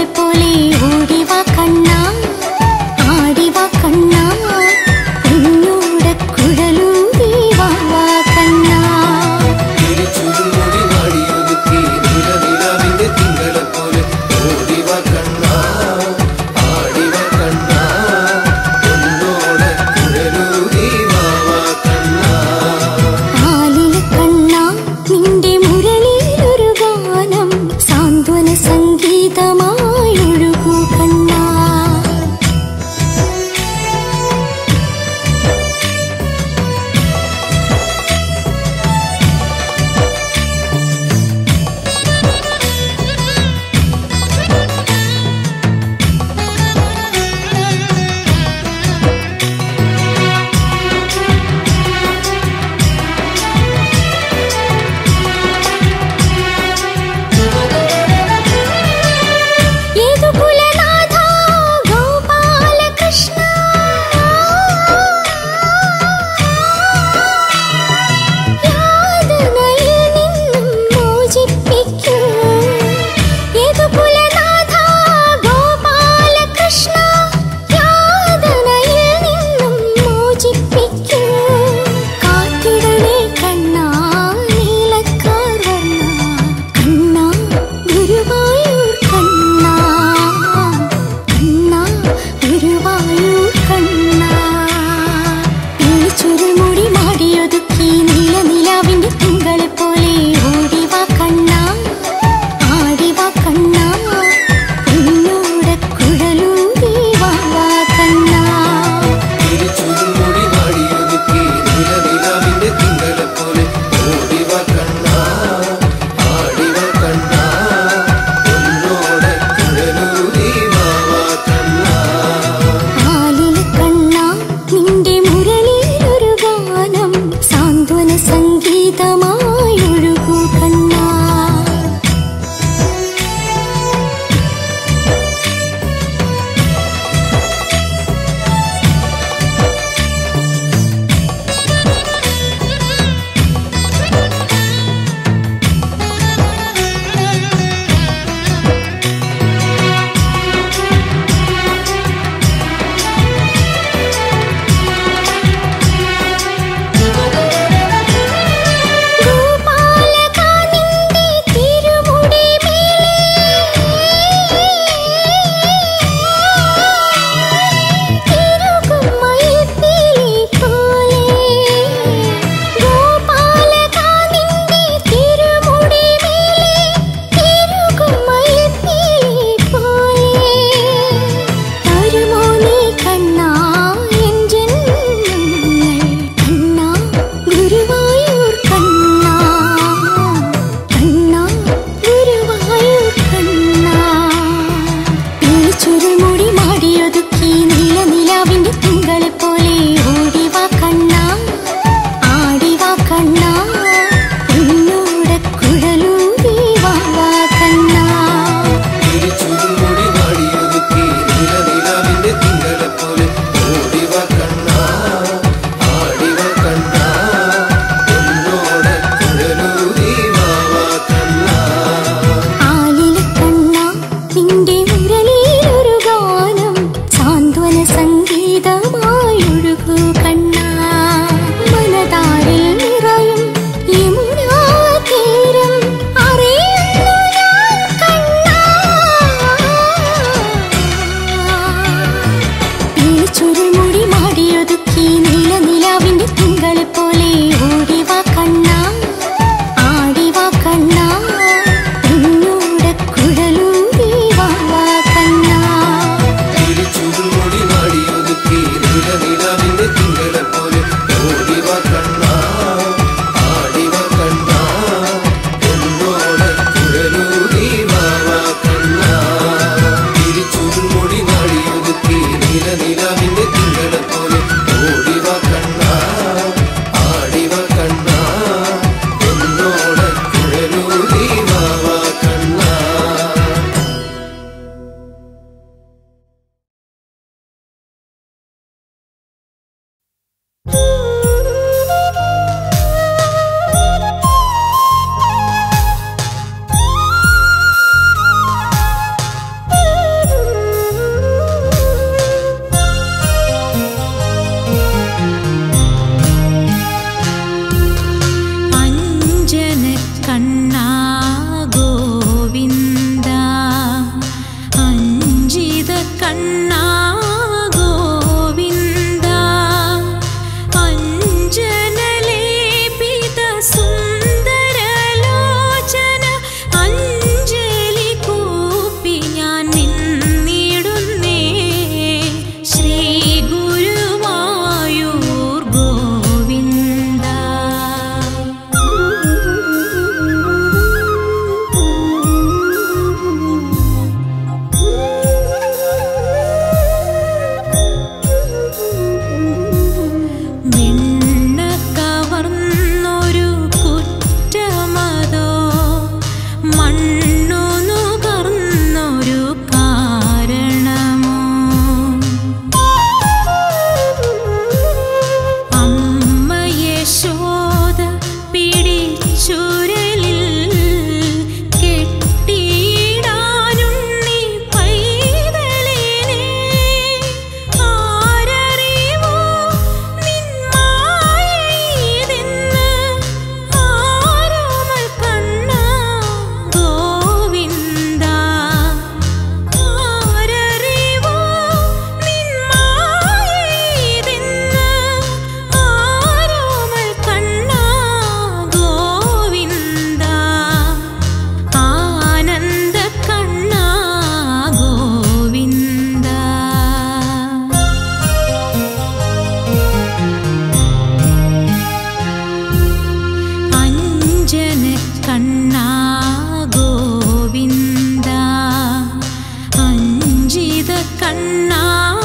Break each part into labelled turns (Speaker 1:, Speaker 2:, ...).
Speaker 1: പോലെ ഓടിവാ കണ്ണാ ആടിവാ കണ്ണാ കുഞ്ഞോടക്കുഴലൂതി വാ വാ കണ്ണാ
Speaker 2: തിരിച്ചുരുമുടി നാടിയൊതുക്കി നീലനിലാവിന്റെ തിങ്കളെപ്പോലെ ഓടിവ കണ്ണാ ആടിവ കണ്ണാ ഒന്നോടെ കുഴലൂതി വാവ കണ്ണാ
Speaker 1: ആലില കണ്ണാ നിന്റെ മുരളിയിലൊരു ഗാനം സാന്ത്വന സംഗീതമായി ഒഴുകൂ
Speaker 3: കണ്ണാ ഗോവിന്ദ അഞ്ജനലേപിത സുന്ദരലോചന അഞ്ജലി കൂപ്പി ഞാൻ നിന്നിടുന്നേ ശ്രീ ഗുരുവായൂർ ഗോവിന്ദ വെണ്ണ കവർന്നൊരു കുറ്റമതോ മണ്ണു നുകർന്നൊരു കാരണമോ അമ്മ യശോദ പിടിച്ചുരലിൽ കെട്ടിയിടാനുണ്ണി പൈതലിനെ ആരറിവോ നിൻ മായയിതെന്ന് ആരോമൽ കണ്ണാ ഗോവിന്ദ ആരറിവോ നിൻ മായയിതെന്ന് ആരോമൽ കണ്ണാ ഗോവിന്ദ ആനന്ദ കണ്ണാ ഗോവിന്ദ അഞ്ജന കണ്ണാ ഗോവിന്ദ അഞ്ജിത കണ്ണാ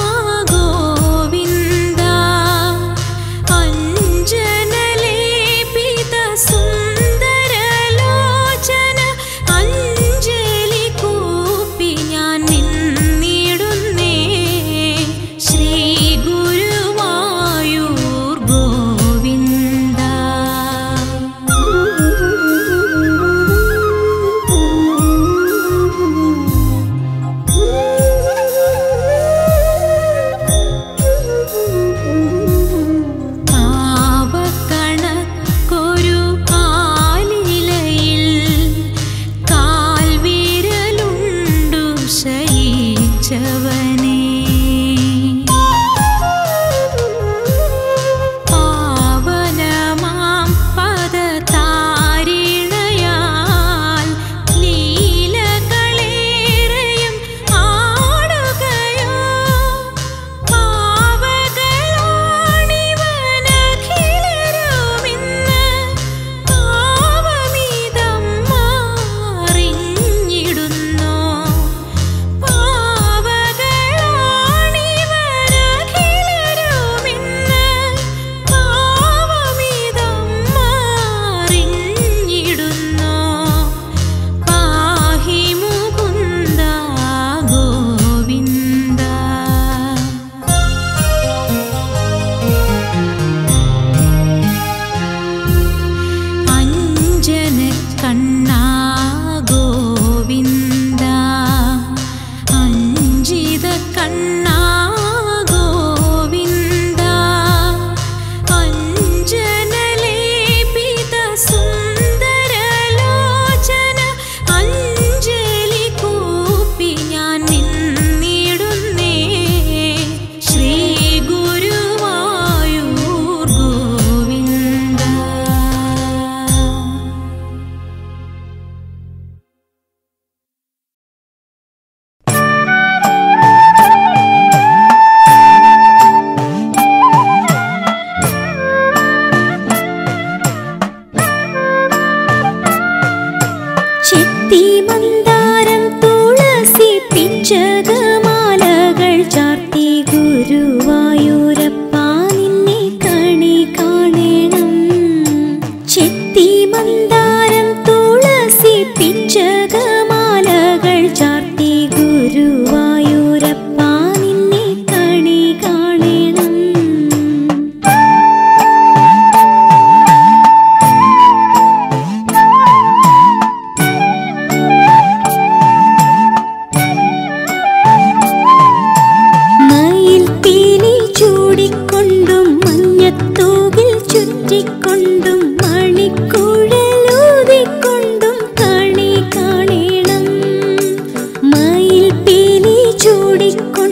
Speaker 3: ഗോവിന്ദ അഞ്ജനലേപിത സുന്ദരലോചന അഞ്ജലി കൂപ്പി ഞാൻ നിന്നിടുന്നേ ശ്രീ ഗുരുവായൂർ ഗോവിന്ദ പാവക്കണക്കൊരു കാലിലയിൽ കാൽവിരലുണ്ടു ശയിച്ചവനേ പാവനമാം പദതാരിണയാൽ ലീലകളേറെയും ആടുകയോ പാവകളാണിവനഖിലരുമിന്ന് പാവമിതം അറിഞ്ഞിടുന്നോ പാവകളാണിവനഖിലരുമിന്ന് പാവമിതം അറിഞ്ഞിടുന്നോ പാഹി മുകുന്ദ ഗോവിന്ദ അഞ്ജന കണ്ണാ ഗോവിന്ദ അഞ്ജിത കണ്ണാ ഗോവിന്ദ അഞ്ജനലേപിത സുന്ദരലോചന അഞ്ജലി കൂപ്പി ഞാൻ നിന്നിടുന്നേ ശ്രീ ഗുരുവായൂർ ഗോവിന്ദ
Speaker 1: ചെത്തി മന്ദാരം തുളസി പിച്ചകമാലകൾ ചാർത്തി ഗുരുവായൂരപ്പ നിന്നെ കണി കാണണം ചെത്തി മന്ദാരം തുളസി പിച്ചകമാലകൾ ചാർത്തി ഗുരുവായൂരപ്പ നിന്നെ കണി കാണണം മയിൽ പീലി ചൂടിക്കൊണ്ടും മഞ്ഞത്തൂകിൽ ചുറ്റിക്കൊണ്ടും മണിക്കുഴലൂതിക്കൊണ്ടും കണി കാണണം മയിൽ പീലി ചൂടിക്കൊണ്ടും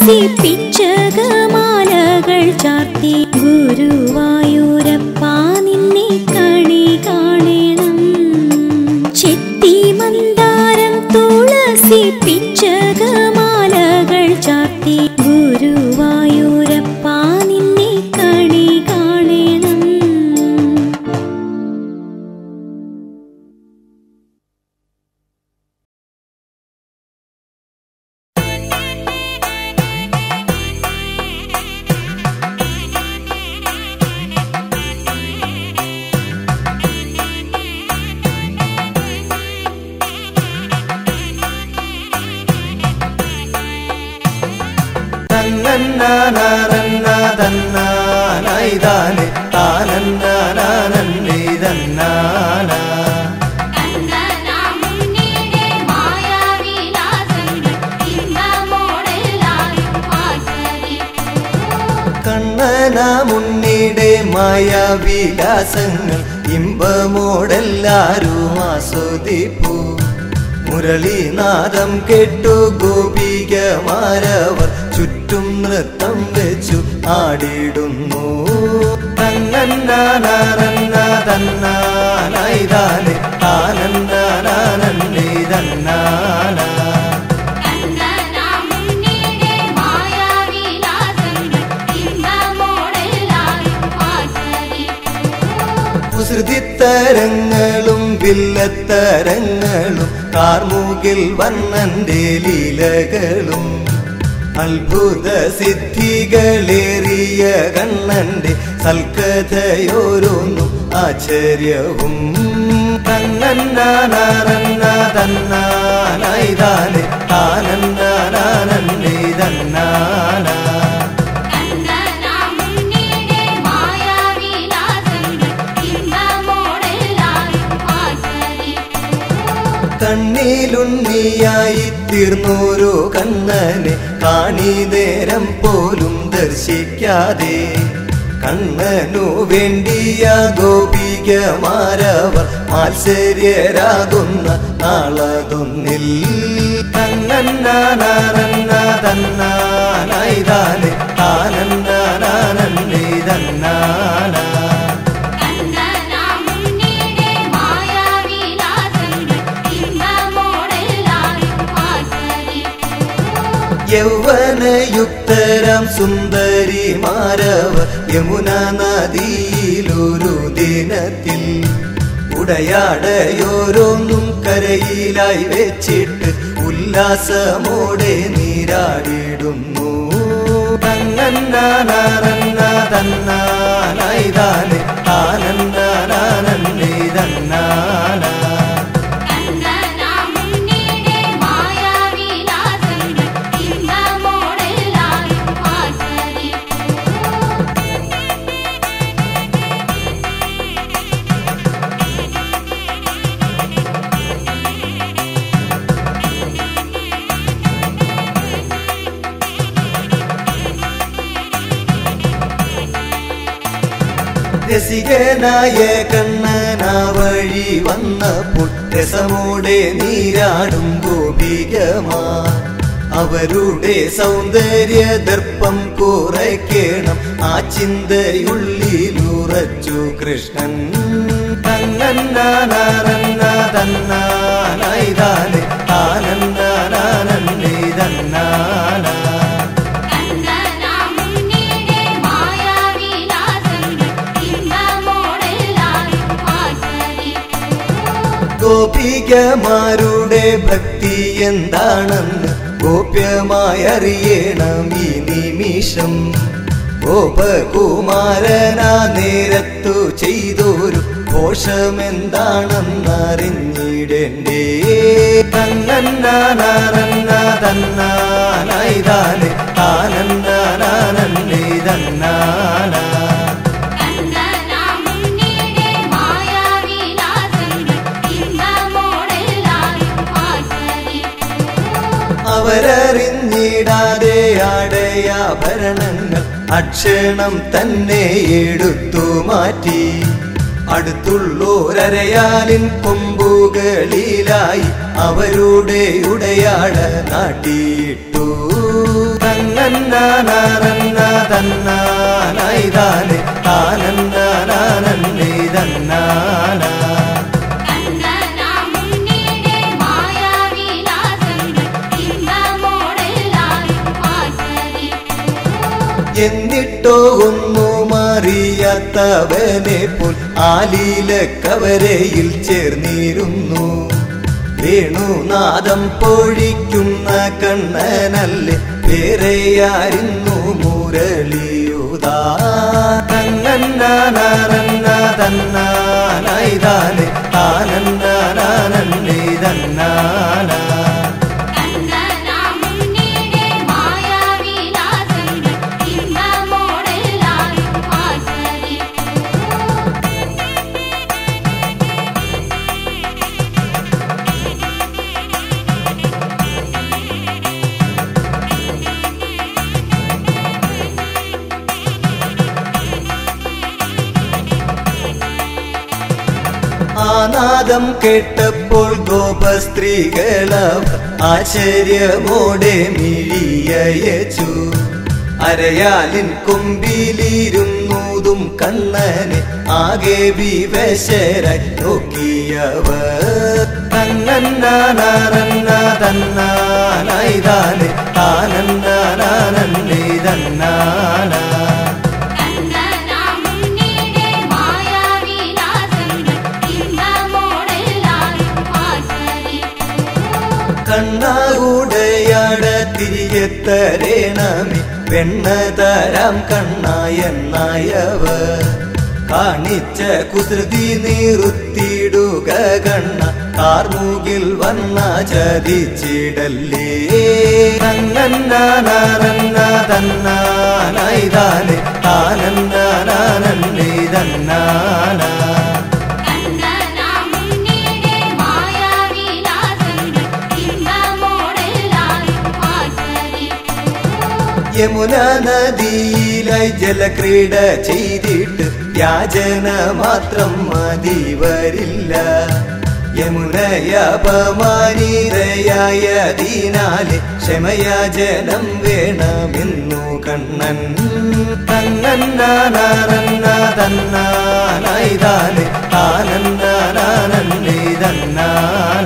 Speaker 1: പിച്ചകമാലകൾ ചാർത്തി ഗുരുവായൂരപ്പ നിന്നെ കണി കാണണം ചെത്തി മന്ദാരം തുളസി പിച്ചകമാലകൾ ചാർത്തി ഗുരുവായൂരപ്പ നിന്നെ കണി കാണണം
Speaker 4: തന്നന്നാനന്ന തന്നാനായിതാനെ താനന്നാനന്നേ തന്നാന
Speaker 3: കണ്ണനാമുണ്ണിയുടെ മായാവിലാസങ്ങൾ ഇമ്പമോടെല്ലാരും ആസ്വദിക്കൂ.
Speaker 4: കണ്ണന മുന്നിടെ മായാവിലാസങ്ങൾ ഇമ്പമോടെല്ലാരും ആസ്വദിപ്പൂ മുരളീനാദം കേട്ടു ഗോപികമാരവർ ചുറ്റും നൃത്തം വെച്ചു ആടിടുന്നു തന്നന്നാനന്ന തന്നാനായിതാനെ താനന്നാനന്നേ തന്നാന
Speaker 3: കണ്ണനാമുണ്ണിയുടെ മായാവിലാസങ്ങൾ ഇമ്പമോടെല്ലാരും ആസ്വദിക്കൂ.
Speaker 4: കുസൃതിത്തരങ്ങളും വില്ലത്തരങ്ങളും കാർമൂകിൽ വന്നന്റെ ലീലകളും അത്ഭുത സിദ്ധികളേറിയ കണ്ണന്റെ സൽക്കഥയോരോന്നും ആശ്ചര്യവും തന്നന്നാനന്ന തന്നാനായിതാനെ താനന്നാനന്നേ തന്നാന
Speaker 3: കണ്ണനാമുണ്ണിയുടെ മായാവിലാസങ്ങൾ ഇമ്പമോടെല്ലാരും ആസ്വദിക്കൂ.
Speaker 4: കണ്ണിലുണ്ണിയായി തീർന്നോരോ കണ്ണനെ കാണിനേരം പോലും ദർശിക്കാതെ കണ്ണനു വേണ്ടിയ ഗോപികമാരവർ മാത്സര്യരാകുന്ന നാളതൊന്നിൽ തന്നന്നാനന്ന തന്നാനായിതാനെ താനന്നാനന്നേ തന്നാന
Speaker 3: കണ്ണനാമുണ്ണിയുടെ മായാവിലാസങ്ങൾ ഇമ്പമോടെല്ലാരും ആസ്വദിക്കൂ.
Speaker 4: യൗവനയുക്തരാം സുന്ദരിമാരവർ യമുന നദിയിലൊരു ദിനത്തിൽ ഉടയാടയോരോന്നും കരയിലായി വെച്ചിട്ട് ഉല്ലാസമോടെ നീരാടിടുന്നു തന്നന്നാനന്ന തന്നാനായിതാനെ താനന്നാനന്നേ തന്നാന
Speaker 3: കണ്ണനാമുണ്ണിയുടെ മായാവിലാസങ്ങൾ ഇമ്പമോടെല്ലാരും ആസ്വദിക്കൂ.
Speaker 4: രസികനായ കണ്ണനാ വഴി വന്ന പുട്ടസമോടെ നീരാടും ഗോപികമാ അവരുടെ സൗന്ദര്യ ദർപ്പം കുറയ്ക്കണം ആ ചിന്തയുള്ളിലുറച്ചു കൃഷ്ണൻ തന്നന്നാനന്ന തന്നാനായിതാനെ താനന്നാനന്നേ തന്നാന
Speaker 3: കണ്ണനാമുണ്ണിയുടെ മായാവിലാസങ്ങൾ ഇമ്പമോടെല്ലാരും ആസ്വദിക്കൂ.
Speaker 4: ഗോപികമാരുടെ ഭക്തി എന്താണെന്ന് ഗോപ്യമായറിയണം ഈ നിമിഷം ഗോപകുമാരനാ നേരത്തു ചെയ്തൊരു ഘോഷമെന്താണെന്നറിഞ്ഞിടണ്ടേ തന്നന്നാനന്ന തന്നാനായിതാനെ താനന്നാനന്നേ തന്നാന
Speaker 3: കണ്ണനാമുണ്ണിയുടെ മായാവിലാസങ്ങൾ ഇമ്പമോടെല്ലാരും ആസ്വദിക്കൂ.
Speaker 4: അവരറിഞ്ഞിടാതെ ആടയാഭരണങ്ങൾ അക്ഷണം തന്നെ എടുത്തു മാറ്റി അടുത്തുള്ളോരരയാലിൻ കൊമ്പുകളിലായി അവരുടെ ഉടയാട നാട്ടിയിട്ടു തന്ന തന്നന്നാനന്ന തന്നാനൈതാനെ താനന്നാനന്നേ തന്നാന
Speaker 3: കണ്ണനാമുണ്ണിയുടെ മായാവിലാസങ്ങൾ ഇമ്പമോടെല്ലാരും ആസ്വദിക്കൂ.
Speaker 4: എന്നിട്ടോ ഒന്നും അറിയാത്തവനെ പോൽ ആലീലക്കവരയിൽ ചേർന്നിരുന്നു വേണുനാദം പൊഴിക്കുന്ന കണ്ണനല്ലേ വേറെയായിരുന്നു മുരളിയുതാ തന്നന്നാനന്ന തന്നാനൈതാനെ താനന്നാനന്നേ തന്നാന
Speaker 3: കണ്ണനാമുണ്ണിയുടെ മായാവിലാസങ്ങൾ ഇമ്പമോടെല്ലാരും ആസ്വദിക്കൂ.
Speaker 4: ആനാദം കേട്ടപ്പോൾ ഗോപസ്ത്രീകളവ ആശ്ചര്യമോടെ മിഴിയയച്ചു അരയാലിൻ കൊമ്പിലിരുന്നൂതും കണ്ണനെ ആകെ വിവശരായി നോക്കിയവർ തന്നന്നാനന്ന തന്നാനൈതാനെ താനന്നാനന്നേ തന്നാന
Speaker 3: കണ്ണനാമുണ്ണിയുടെ മായാവിലാസങ്ങൾ ഇമ്പമോടെല്ലാരും ആസ്വദിക്കൂ.
Speaker 4: കണ്ണാകുടയാട തിരികെ തരേണമേ വെണ്ണ തരാം കണ്ണായെന്നായവ കാണിച്ച കുസൃതി നിർത്തിയിടുക കണ്ണ കാർമുകിൽ വന്ന ചതിച്ചിടല്ലേ തന്നന്നാനന്ന തന്നാനൈതാനെ താനന്നാനന്നേ തന്നാന
Speaker 3: കണ്ണനാമുണ്ണിയുടെ മായാവിലാസങ്ങൾ ഇമ്പമോടെല്ലാരും ആസ്വദിക്കൂ.
Speaker 4: യമുന നദിയിലായി ജലക്രീഡ ചെയ്തിട്ട് യാചന മാത്രം മതി വരില്ല യമുനയപമാനിതയായതിനാലെ ക്ഷമയാചനം വേണമെന്നു കണ്ണൻ തന്നന്നാനന്ന തന്നാനൈതാനെ താനന്നാനന്നേ തന്നാന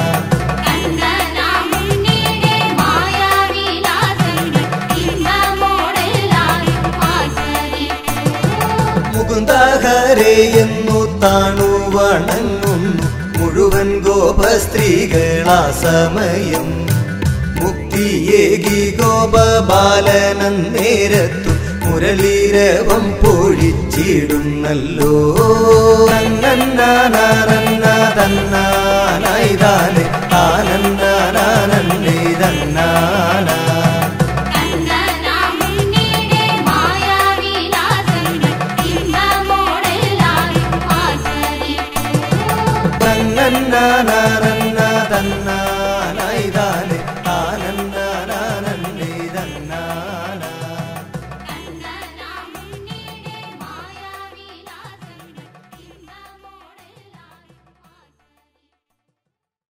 Speaker 3: കണ്ണനാമുണ്ണിയുടെ മായാവിലാസങ്ങൾ ഇമ്പമോടെല്ലാരും ആസ്വദിക്കൂ.
Speaker 4: മുകുന്ദഹരേ എന്നു താണു വണങ്ങുന്നു മുഴുവൻ ഗോപസ്ത്രീകളാ സമയം മുക്തിയേകി ഗോപബാലനം നേരത്തു മുരളീരവം പൊഴിച്ചിടുന്നല്ലോ തന്നന്നാനന്ന തന്നാനൈതാനെ താനന്നാനന്നേ തന്നാന
Speaker 3: കണ്ണനാമുണ്ണിയുടെ മായാവിലാസങ്ങൾ ഇമ്പമോടെല്ലാരും ആസ്വദിക്കൂ.
Speaker 4: തന്നന്നാനന്ന തന്നാനൈതാനെ താനന്നാനന്നേ തന്നാന
Speaker 3: കണ്ണനാമുണ്ണിയുടെ മായാവിലാസങ്ങൾ ഇമ്പമോടെല്ലാരും ആസ്വദിക്കൂ.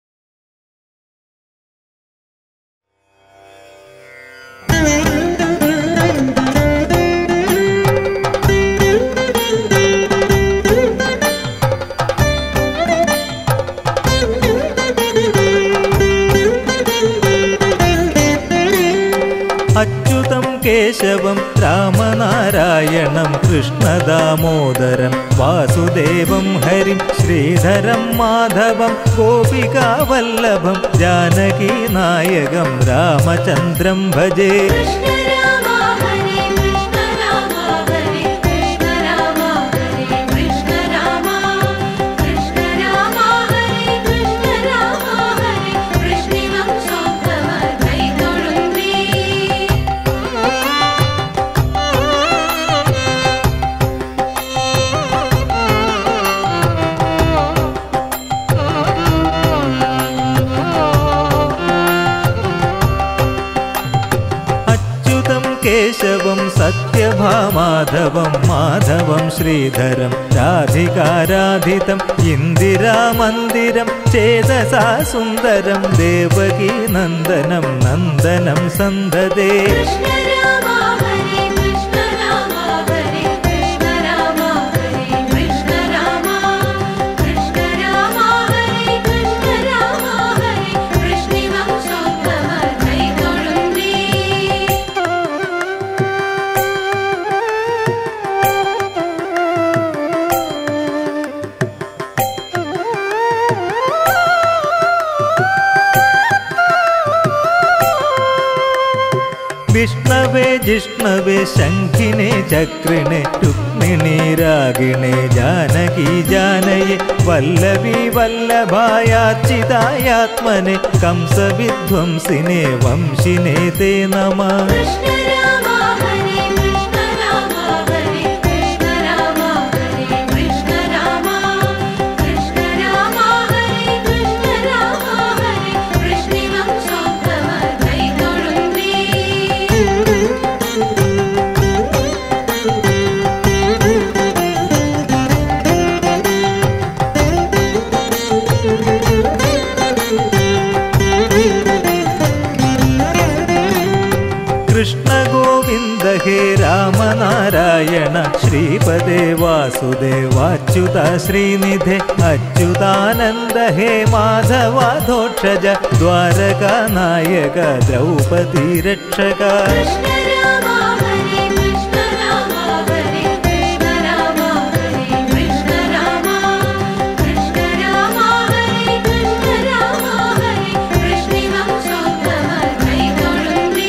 Speaker 5: അച്യുതം കേശവം രാമനാരായണം കൃഷ്ണദാമോദരം വാസുദേവം ഹരിം ശ്രീധരം മാധവം ഗോപികാവല്ലഭം ജാനകി നായകം രാമചന്ദ്രം ഭജേ
Speaker 3: കൃഷ്ണ രാമ ഹരേ കൃഷ്ണ രാമ ഹരേ കൃഷ്ണ രാമ ഹരേ കൃഷ്ണ രാമ കൃഷ്ണ രാമ ഹരേ കൃഷ്ണ രാമ ഹരേ കൃഷ്ണിവം സോഭവ കൈതൊഴുന്നേ
Speaker 5: അച്യുതം കേശവം സത്യഭാമാധവം മാധവം ശ്രീധരം രാധികാരാധിതം ഇന്ദിരാമന്ദിരം ചേതസാ സുന്ദരം ദേവകീ നന്ദനം നന്ദനം സന്തതേ
Speaker 3: കൃഷ്ണ രാമ ഹരേ കൃഷ്ണ രാമ ഹരേ കൃഷ്ണ രാമ ഹരേ കൃഷ്ണ രാമ കൃഷ്ണ രാമ ഹരേ കൃഷ്ണ രാമ ഹരേ കൃഷ്ണിവംശോത്തമ കൈതൊഴുന്നേ
Speaker 5: വിഷ്ണവേ ജിഷ്ണവേ ശംഖിനെ ചക്രിണെ രുക്മിണി രാഗിണെ ജാനകി ജാനയെ വല്ലവി വല്ലഭായാച്ചിതായാത്മനെ കംസവിധ്വംസിനെ വംശിനെ തേ നമ
Speaker 3: കൃഷ്ണ രാമ ഹരേ കൃഷ്ണ രാമ ഹരേ കൃഷ്ണ രാമ ഹരേ കൃഷ്ണ രാമ കൃഷ്ണ രാമ ഹരേ കൃഷ്ണ രാമ ഹരേ കൃഷ്ണിവംശോത്തമ കൈതൊഴുന്നേ
Speaker 5: കൃഷ്ണ ഗോവിന്ദ ഹേ രാമനാരായണ ശ്രീപദേ വാസുദേവാച്യുത ശ്രീനിധേ അച്യുതാനന്ദ ഹേ മാധവാധോക്ഷജ ദ്വാരകാനായക ദ്രൗപദി രക്ഷക
Speaker 3: കൃഷ്ണ രാമ ഹരേ കൃഷ്ണ രാമ ഹരേ കൃഷ്ണ രാമ ഹരേ കൃഷ്ണ രാമ കൃഷ്ണ രാമ ഹരേ കൃഷ്ണ രാമ ഹരേ കൃഷ്ണിവംശോത്തമ കൈതൊഴുന്നേ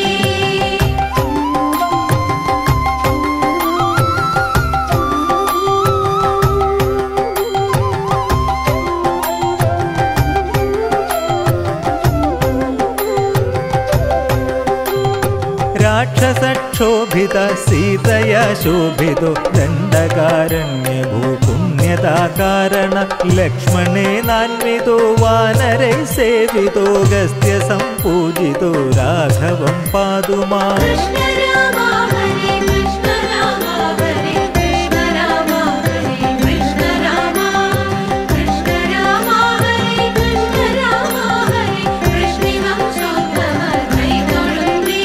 Speaker 5: രാക്ഷസക്ഷോഭിത സീതയ ശോഭിതോ ദണ്ഡകാരണ്യ ഭൂപുണ്യതാകാരണ ലക്ഷ്മണേ നാന്വിതോ വാനരൈ സേവിതോ ഗസ്ത്യ സംപൂജിതോ രാഘവം പാതുമാ
Speaker 3: കൃഷ്ണ രാമ ഹരേ കൃഷ്ണ രാമ ഹരേ കൃഷ്ണ രാമ ഹരേ കൃഷ്ണ രാമ കൃഷ്ണ രാമ ഹരേ കൃഷ്ണ രാമ ഹരേ കൃഷ്ണിവംശോത്തമ കൈതൊഴുന്നേ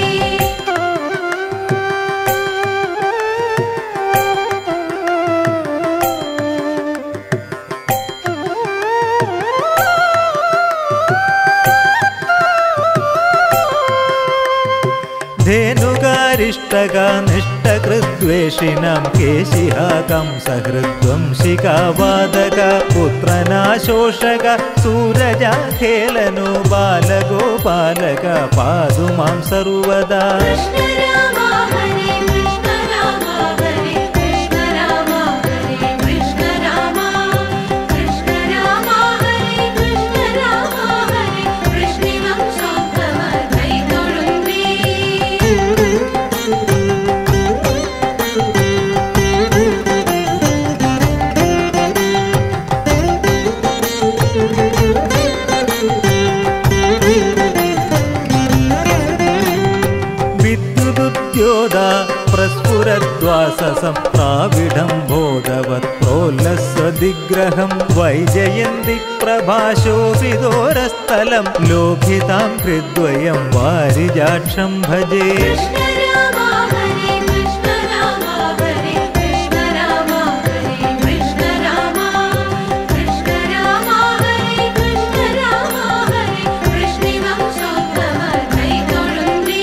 Speaker 5: ധേനുകാരിഷ്ടക നിഷ്ടകൃദ്വേഷിണം കേശിഹ കംസഹൃദ്വംശികാവാദക പുത്രനാശോഷക സൂരജാഖേലനോ ബാലഗോപാലക പാതുമാം സർവദാ
Speaker 3: കൃഷ്ണ രാമ ഹരേ കൃഷ്ണ രാമ ഹരേ കൃഷ്ണ രാമ ഹരേ കൃഷ്ണ രാമ കൃഷ്ണ രാമ ഹരേ കൃഷ്ണ രാമ ഹരേ കൃഷ്ണിവംശോത്തമ കൈതൊഴുന്നേ
Speaker 5: വിദ്യുതുദ്യോത പ്രസ്ഫുരദ്വാസസം പ്രാവിഡം ബോധവത് പ്രോല്ലസ്വദിഗ്രഹം വൈജയന്തി പ്രഭാശോഭിതോരസ്ഥലം ലോഭിതാം ഹൃദ്വയം വാരിജാക്ഷം ഭജേ
Speaker 3: കൃഷ്ണ രാമ ഹരേ കൃഷ്ണ രാമ ഹരേ കൃഷ്ണ രാമ ഹരേ കൃഷ്ണ രാമ കൃഷ്ണ രാമ ഹരേ കൃഷ്ണ രാമ ഹരേ കൃഷ്ണിവംശോത്തമ കൈതൊഴുന്നേ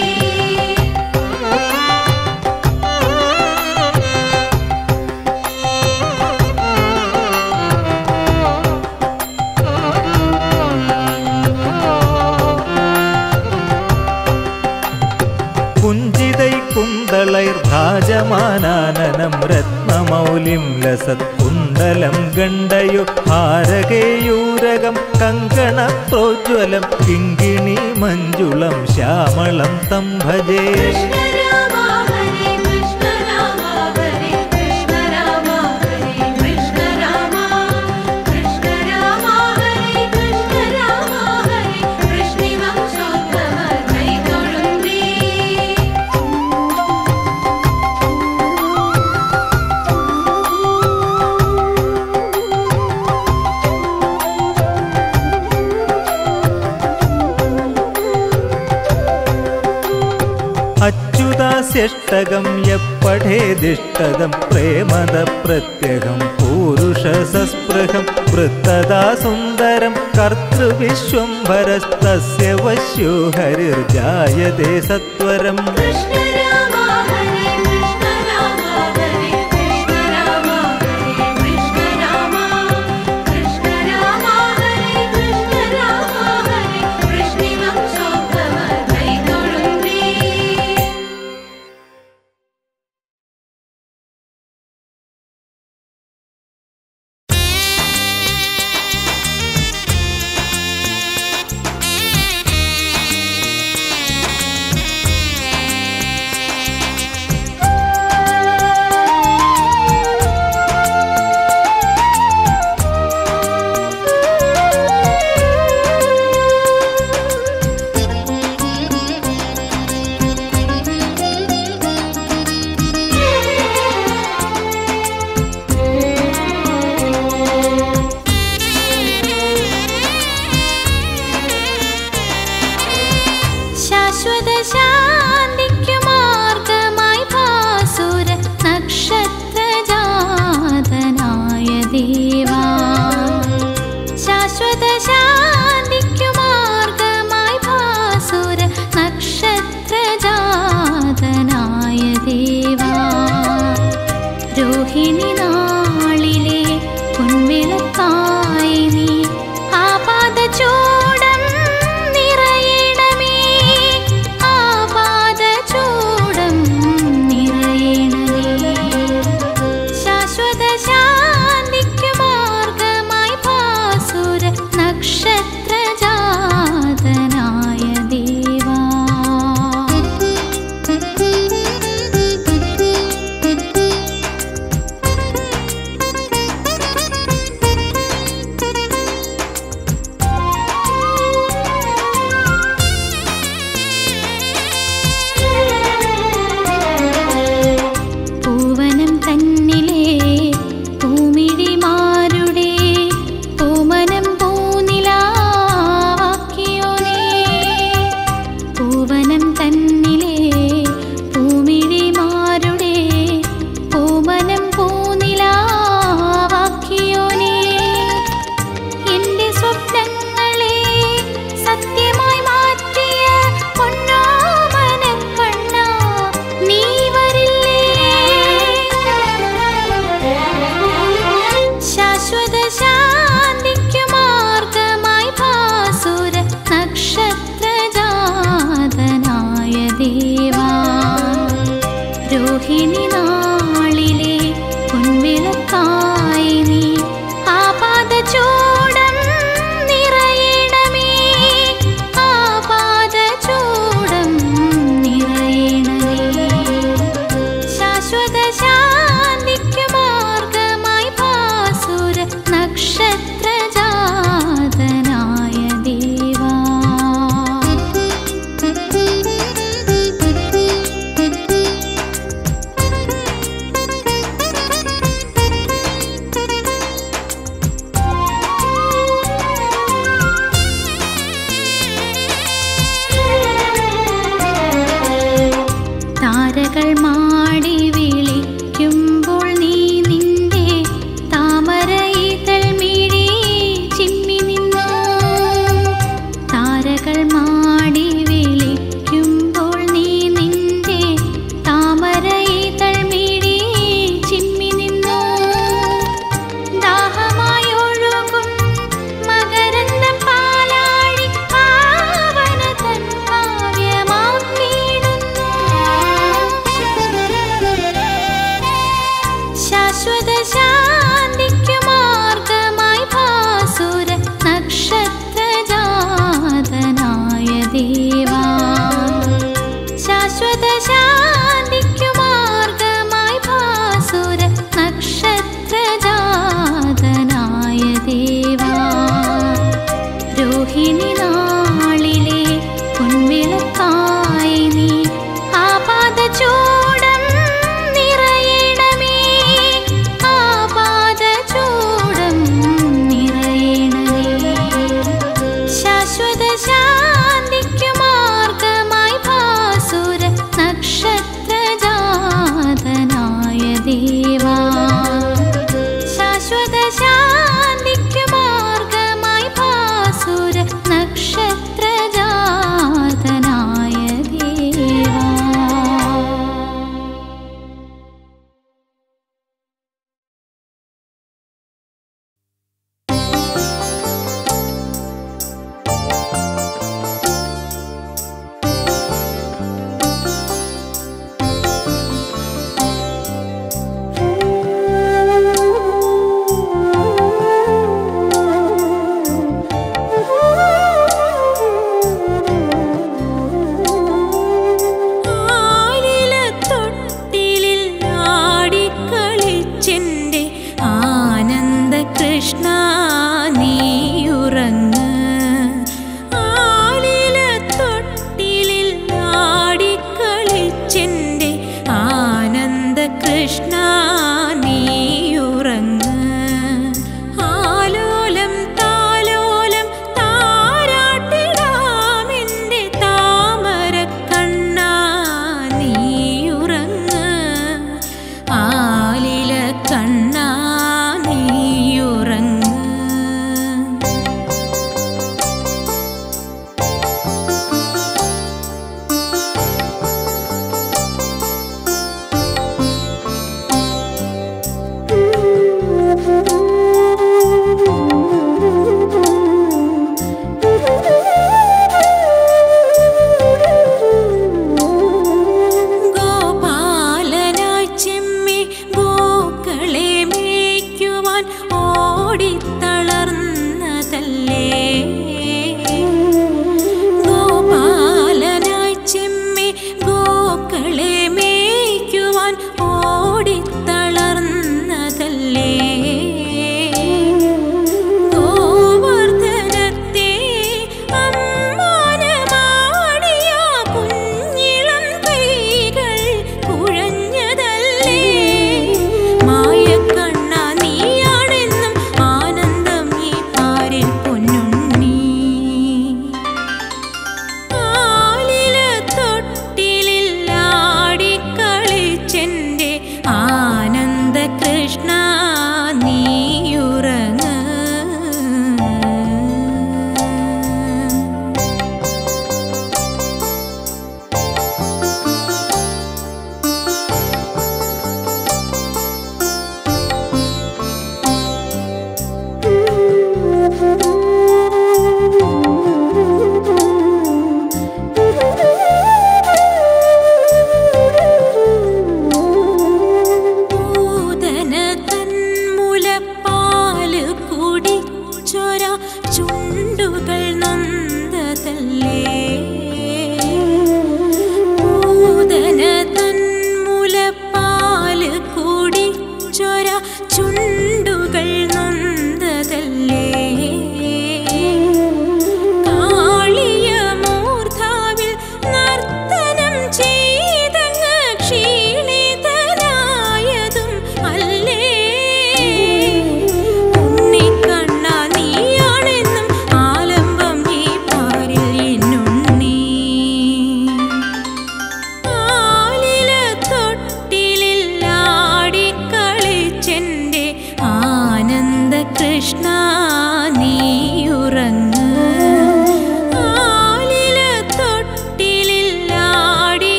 Speaker 5: കുഞ്ചിതൈ കുന്തളൈർഭാജമാനാനനം രത്നമൗലിം ലസത് കുണ്ടലം ഗണ്ഡയോ ഹാരകേയൂരകം കങ്കണ പ്രോജ്വലം കിങ്കിണി മഞ്ജുളം ശ്യാമളം തം ഭജേ
Speaker 3: കൃഷ്ണ രാമ ഹരേ കൃഷ്ണ രാമ ഹരേ കൃഷ്ണ രാമ ഹരേ കൃഷ്ണ രാമ കൃഷ്ണ രാമ ഹരേ കൃഷ്ണ രാമ ഹരേ കൃഷ്ണിവംശോത്തമ കൈതൊഴുന്നേ
Speaker 5: ദാസ്യഷ്ടകം എപ്പഠേദിഷ്ടതം പ്രേമദ പ്രത്യഹം പൂരുഷ സസ്പൃഹം വൃത്തദാ സുന്ദരം കർത്തൃവിശ്വംഭരസ്തസ്യ വശ്യോ ഹരിർജായതേ സത്വരം
Speaker 3: കൃഷ്ണ രാമ ഹരേ കൃഷ്ണ രാമ ഹരേ കൃഷ്ണ രാമ ഹരേ കൃഷ്ണ രാമ കൃഷ്ണ രാമ ഹരേ കൃഷ്ണ രാമ ഹരേ കൃഷ്ണിവം ശോഭവ കൈതൊഴുന്നേ
Speaker 1: ശാശ്വത ശാന്തിക്കു മാർഗമായി ഭാസുര നക്ഷത്രജാതനായ ദേവാ ശാശ്വത ശാന്തിക്കു മാർഗമായി ഭാസുര നക്ഷത്രജാതനായ ദേവാ രോഹിണി നാളിലെ പൊൻവിളക്കായി നീ ആപാദചൂടം നിറയണമേ ആപാദചൂടം നിറയണമേ ശാശ്വത ശാന്തിക്കു മാർഗമായി ഭാസുര നക്ഷത്രജാതനായ ദേവാ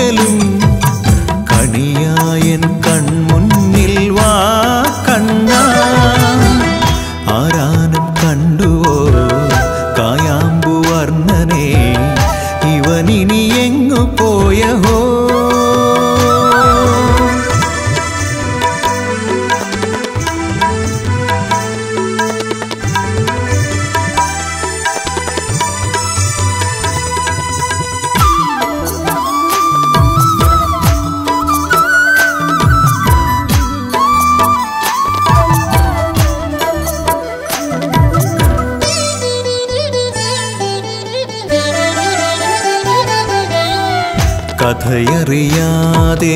Speaker 5: ഒരിക്കലും കണിയായൻ കൺമുന്നിൽ വാ കണ്ണ ആരാനും കണ്ടുവോ കായാമ്പു വർണ്ണനെ ഇവനിനി എങ്ങു പോയഹോ കഥയറിയാതെ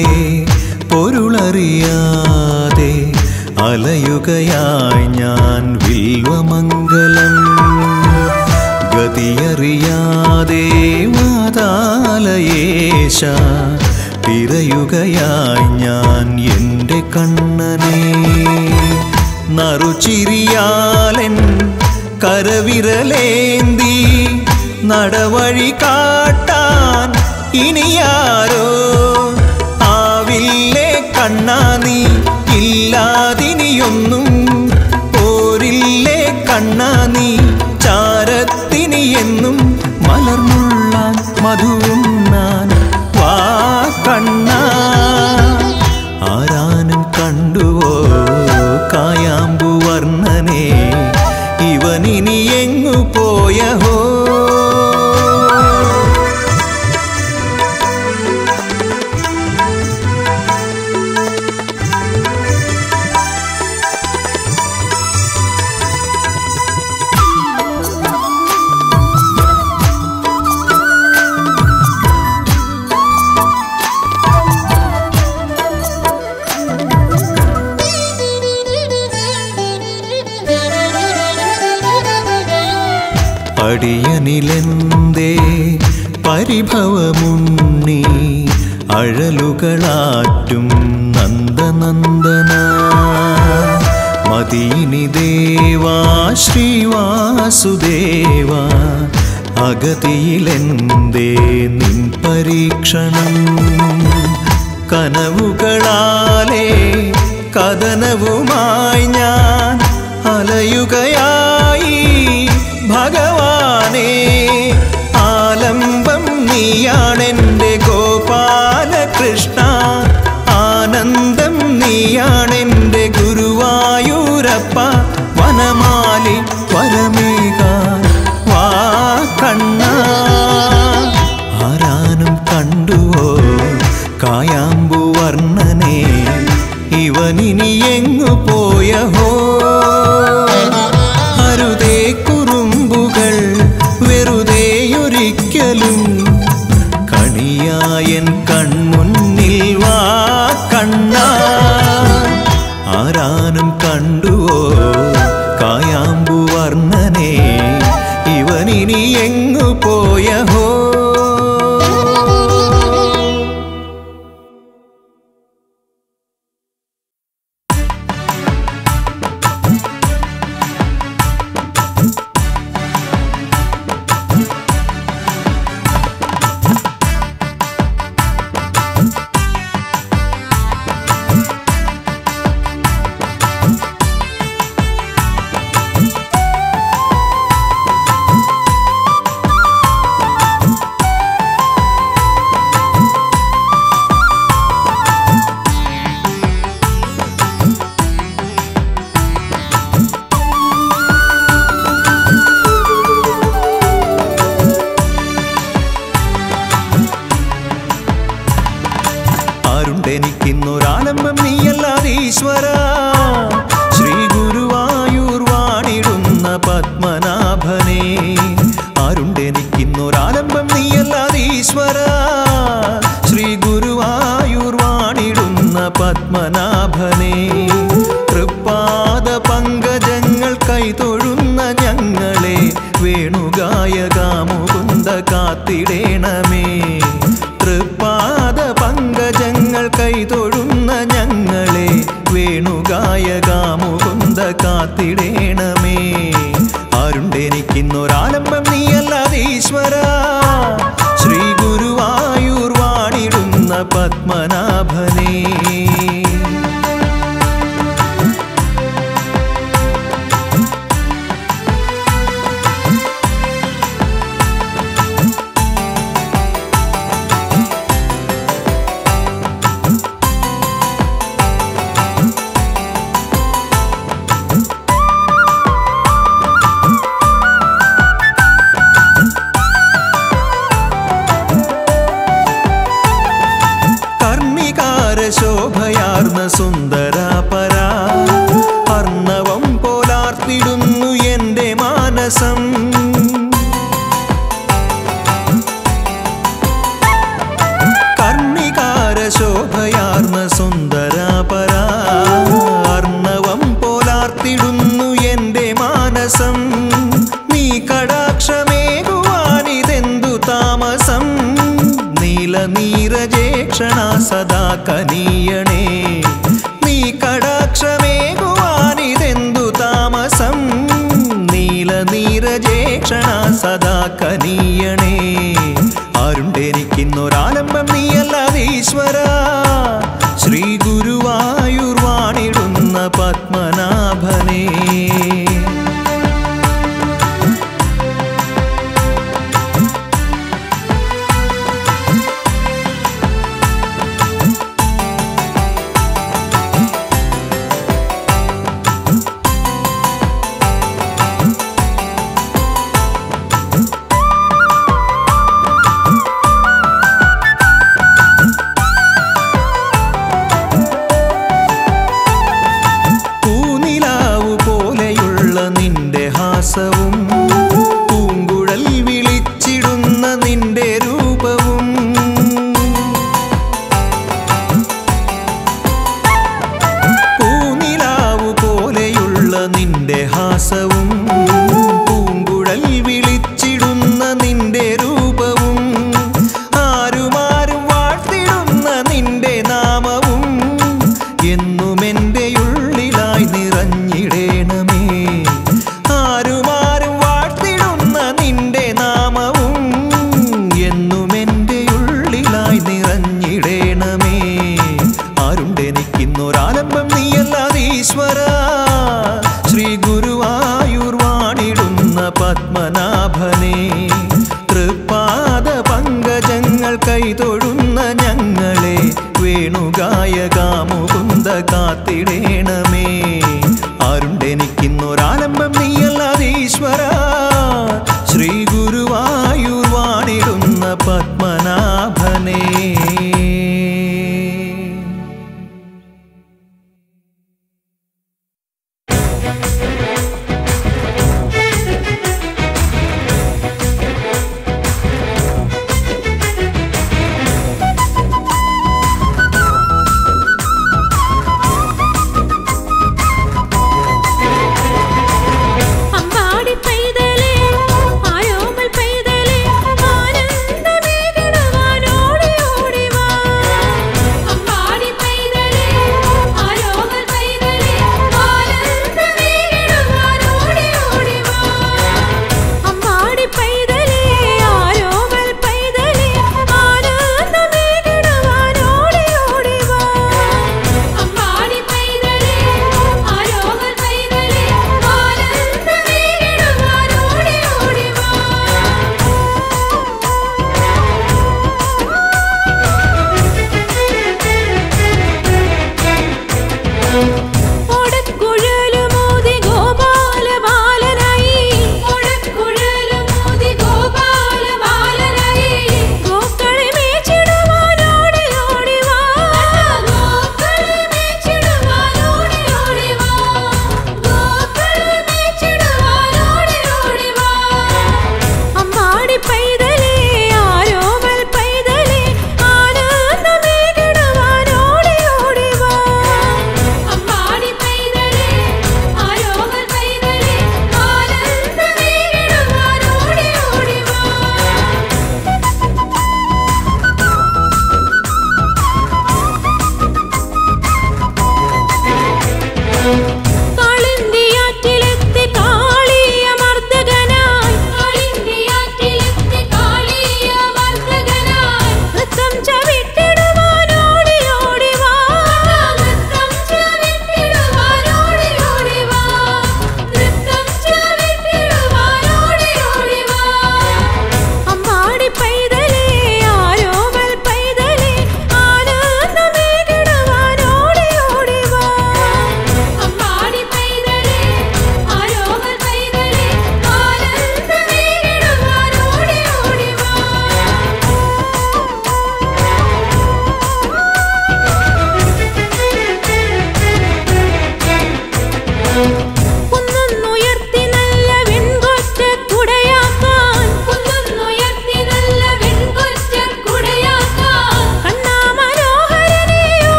Speaker 5: പൊരുളറിയാതെ അലയുകയായി ഞാൻ വിൽവമംഗലം ഗതിയറിയാതെ മാതാലയേശ തിരയുകയായി ഞാൻ എൻ്റെ കണ്ണനെ നറുചിരിയാലൻ കരവിരലേന്തി നടവഴി കാട്ടാൻ ഇനിയാരോ ആവില്ലേ കണ്ണാ നീ ഇല്ലാതിനിയൊന്നും പോരില്ലേ കണ്ണാ നീ ചാരത്തിനി എന്നും മലർന്നുള്ളാൻ മധുവുണ്ണാൻ വാ കണ്ണാ ആരാനും കണ്ടുവോ കായാമ്പു വർണ്ണനെ ഇവനിനി എങ്ങു പോയഹോ അടിയനിലെന്തേ പരിഭവമുണ്ണി അഴലുകളാറ്റും നന്ദനന്ദന മദീനി ദേവാ ശ്രീവാസുദേവ അഗതിയിലെന്തേ നിൻ പരീക്ഷണം കനവുകളാലേ കഥനവുമായി ഞാൻ അലയുകയായി ഭഗവാനെ ആലംബം നീയാണെൻ്റെ ഗോപാലകൃഷ്ണ ആനന്ദം നീയാണെൻ്റെ ഗുരുവായൂരപ്പ വനമാലി വരമേകാൻ വാ കണ്ണ ആരാനും കണ്ടുവോ കായാമ്പു വർണ്ണനെ ഇവനിനി എങ്ങു പോയഹോ അരുതേ കുറുമ്പുകൾ വെറുതെയൊരിക്കലും കണിയായൻ കൺമുന്നിൽ വാ കണ്ണ ആരാനും കണ്ടുവോ കായാമ്പു വർണ്ണനെ ഇവനിനി എങ്ങു പോയഹോ ആരുണ്ടെനിക്കിന്നൊരാലംബം നീയല്ലാതെ ഈശ്വര ശ്രീ ഗുരുവായൂർ വാണിടുന്ന പത്മനാഭനെ ആരുണ്ടെനിക്കിന്നൊരാലംബം നീയല്ലാതെ ഈശ്വര ശ്രീ ഗുരുവായൂർ വാണിടുന്ന പത്മനാഭനെ തൃപ്പാദ പങ്കജങ്ങൾ കൈതൊഴുന്ന ഞങ്ങളെ വേണുഗായക മുകുന്ദ കാത്തിടേണമേ തൃപ്പാദ പങ്കജങ്ങൾ കൈതൊഴുന്ന ഞങ്ങളെ വേണുഗായക മുകുന്ദ കാത്തിടേണമേ ആരുണ്ടെനിക്കിന്നൊരാലംബം നീയല്ലാതെ ഈശ്വര ശ്രീ ഗുരുവായൂർ വാണിടുന്ന പത്മനാഭനേ കർണികാര ശോഭയാർന്ന സുന്ദരാപര അർണവം പോലാർത്തിടുന്നു എന്റെ മാനസം കർണികാര ശോഭയാർന്ന സുന്ദരാപര അർണവം പോലാർത്തിടുന്നു എന്റെ മാനസം നീ കടാക്ഷമേകുവാനിതെന്തു താമസം നീല നീരജേക്ഷണ സദാ കനീയണേ നീ കടാക്ഷമേകുവാനിതെന്തു താമസം നീല നീരജേക്ഷണ സദാ കനീയണേ ആരുണ്ടെനിക്കിന്നൊരാലംബം നീയല്ലാതെ ഈശ്വര ശ്രീ ഗുരുവായൂർ വാണിടുന്ന പത്മനാഭനേ പൂനിലാവു പോലെയുള്ള നിന്റെ ഹാസവും പൂങ്കുഴൽ വിളിച്ചിടുന്ന നിന്റെ രൂപവും പൂനിലാവു പോലെയുള്ള നിന്റെ ഹാസവും പൂങ്കുഴൽ വിളിച്ചിടുന്ന നിന്റെ രൂപവും ആരുമാരും വാഴ്ത്തിടുന്ന നിന്റെ നാമവും എന്നും എൻ്റെ ഉള്ളിലായി നിറഞ്ഞിടേണമേ ആരുമാരും വാഴ്ത്തിടുന്ന നിന്റെ നാമവും എന്നും എൻ്റെ ഉള്ളിലായി നിറഞ്ഞിടേണമേ ആരുണ്ടെനിക്കിന്നൊരാലംബം നീയല്ലാതെ ഈശ്വര ശ്രീ ഗുരുവായൂർ വാണിടുന്ന പത്മനാഭനേ തൃപ്പാദ പങ്കജങ്ങൾ കൈതൊഴുന്ന ഞങ്ങളെ വേണുഗായകാമുകുന്ദ കാത്തിടേണമേ ആരുണ്ടെനിക്കിന്നൊരാലംബം നീയല്ലാതെ ഈശ്വര ശ്രീ ഗുരുവായൂർ വാണിടുന്ന പത്മനാഭനേ
Speaker 1: ും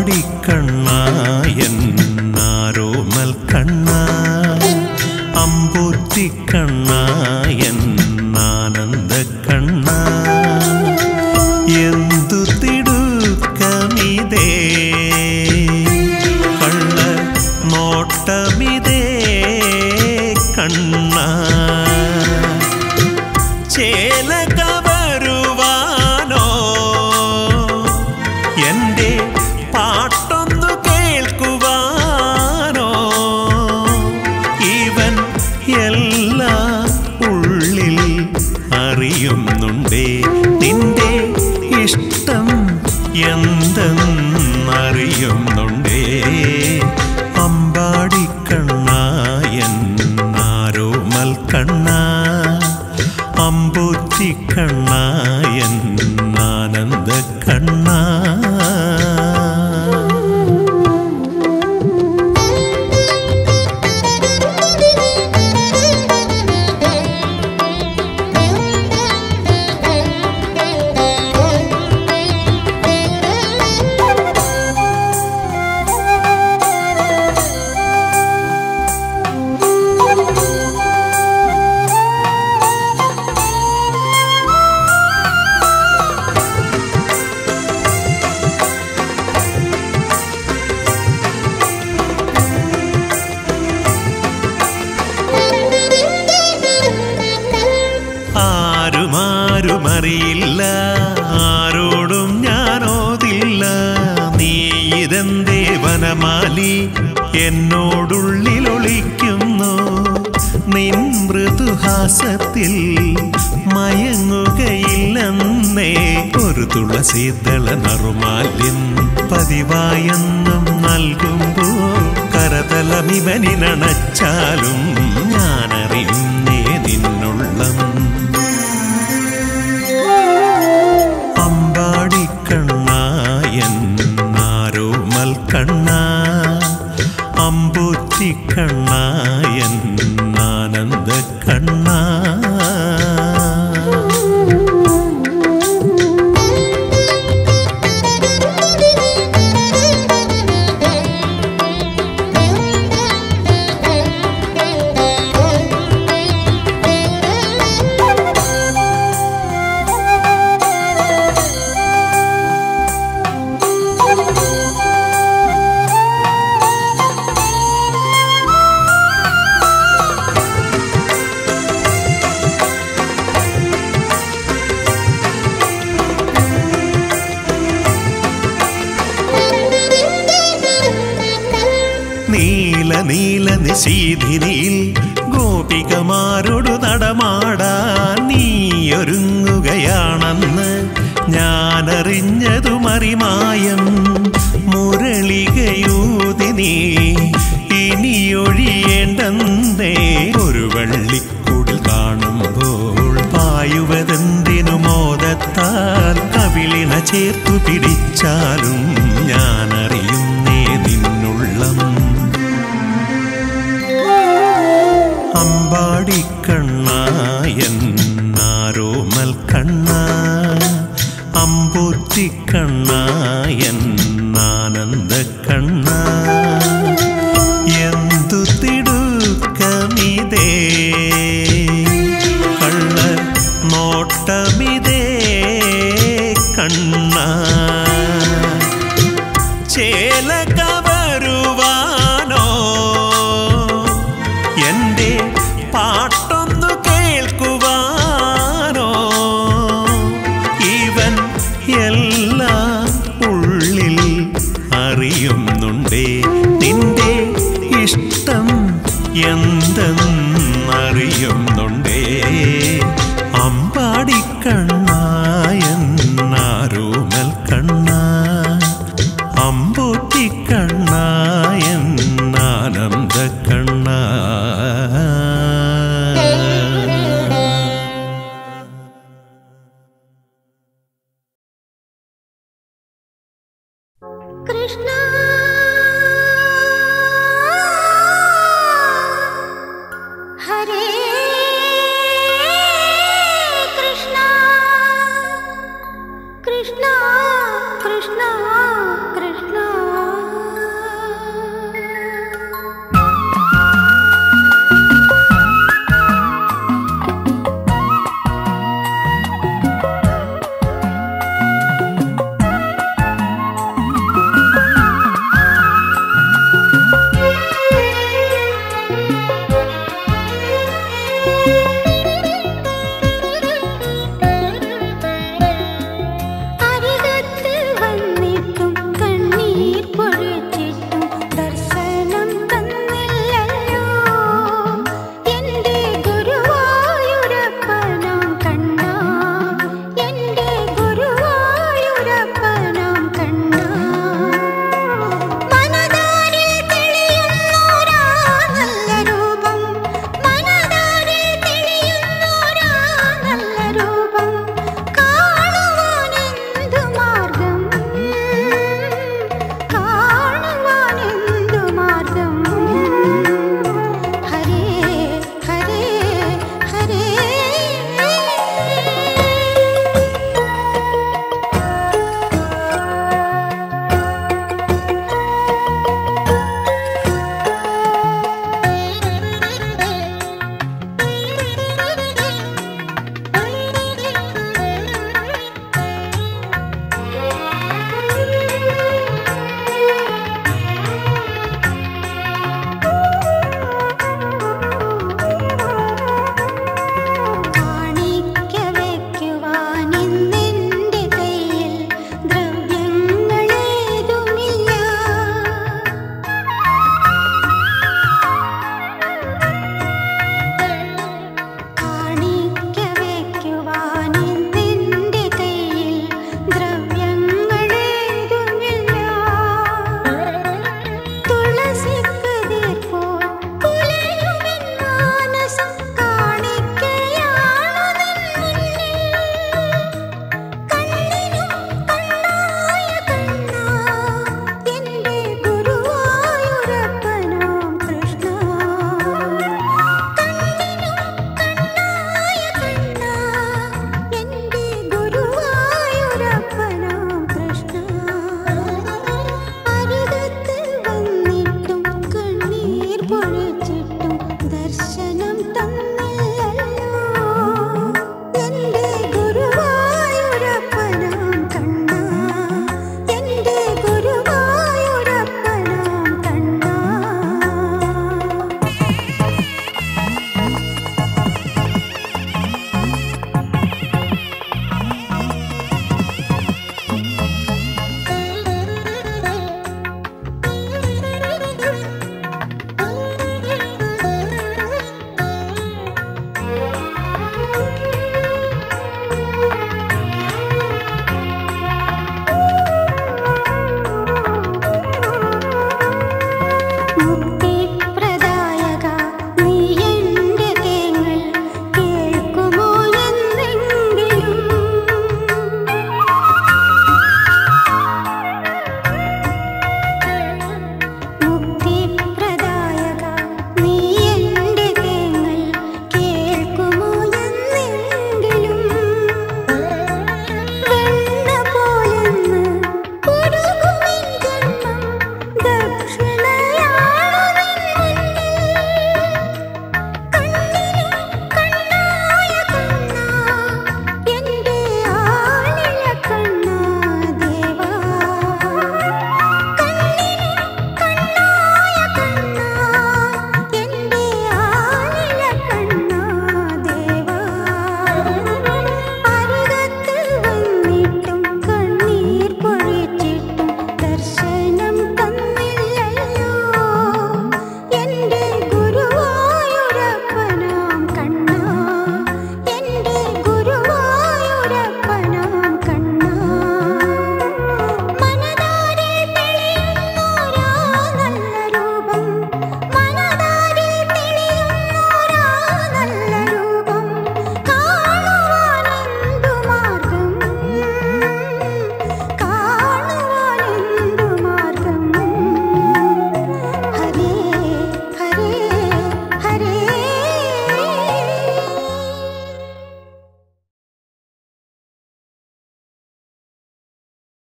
Speaker 5: അമ്പാടിക്കണ്ണായൻ നാരോമൽ കണ്ണ അമ്പൂറ്റിക്കണ്ണായൻ ആനന്ദ കണ്ണ എന്തു തിടുക്കമിതേ കള്ള നോട്ടമിതേ കണ്ണ ചേല കവരുവാനോ എൻ്റെ പാട്ടൊന്നു കേൾക്കുവാനോ ഇവൻ എല്ലാം ഉള്ളിൽ അറിയുന്നുണ്ടേ നിന്റെ ഇഷ്ടം എന്തെന്നറിയുന്നുണ്ടേ അമ്പാടിക്കണ്ണായൻ ആരോമൽ കണ്ണ അമ്പൂറ്റിക്കണ്ണായൻ ആനന്ദ കണ്ണ ആരുമാരുമറിയില്ല ആരോടും ഞാനോതില്ല നീ ഇതെന്തേ വനമാലി എന്നോടുള്ളിലൊളിക്കുന്നു നിൻ മൃദുഹാസത്തിൽ മയങ്ങുകയില്ലെന്നേ ഒരു തുളസീതള നറുമാല്യം പതിവായെന്നും നൽകുമ്പോ കരതലമിവനിനണച്ചാലും ഞാനറിയുന്നേ നിന്നുള്ളം അമ്പാടിക്കണ്ണായൻ ആരോമൽ കണ്ണ അമ്പൂറ്റിക്കണ്ണായൻ ആനന്ദ കണ്ണ നീല നീല നിശീധിനിയിൽ ഗോപികമാരോടു നടമാടാൻ നീയൊരുങ്ങുകയാണെന്ന് ഞാനറിഞ്ഞതു മറിമായം മുരളികയൂതി നീ ഇനിയൊഴിയേണ്ടെന്നേ ഒരു വള്ളിക്കൂടിൽ കാണുമ്പോൾ പായുവതെന്തിനു മോദത്താൽ കവിളിണ ചേർത്തു പിടിച്ചാലും ഞാനറിയുന്നേ നിന്നുള്ളം അമ്പാടിക്കണ്ണായൻ ആരോമൽ കണ്ണ അമ്പൂറ്റിക്കണ്ണായൻ ആനന്ദ കണ്ണ എന്തു തിടുക്കമിതേ കള്ള നോട്ടമിതേ കണ്ണ ചേല കവരുവാനോ എൻ്റെ പാട്ടൊന്നു കേൾക്കുവാനോ ഇവൻ എല്ലാം ഉള്ളിൽ അറിയുന്നുണ്ടേ നിന്റെ ഇഷ്ടം എന്തെന്നറിയുന്നുണ്ടേ അമ്പാടിക്കണ്ണായൻ ആരോമൽ കണ്ണ അമ്പൂറ്റിക്കണ്ണായൻ ആനന്ദ കണ്ണ
Speaker 1: കൃഷ്ണ